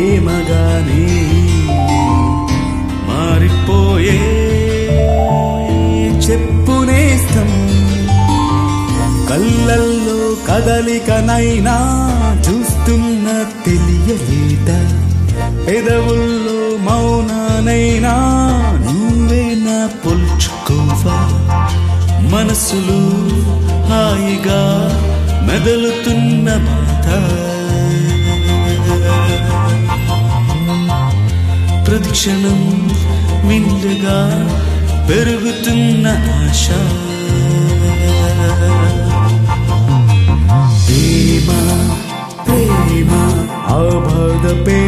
ప్రేమగానే మారిపోయే చెప్పునేస్తం కళ్ళల్లో కదలికనైనా చూస్తున్న తెలియలేట పెదవుల్లో మౌనానైనా నువ్వే నా పొల్చుకోవా మనసులు హాయిగా మెదలుతున్న బాధ ప్రతిక్షణం మిండుగా పెరుగుతున్న ఆశ ప్రేమ ప్రేమ ఆ బాధ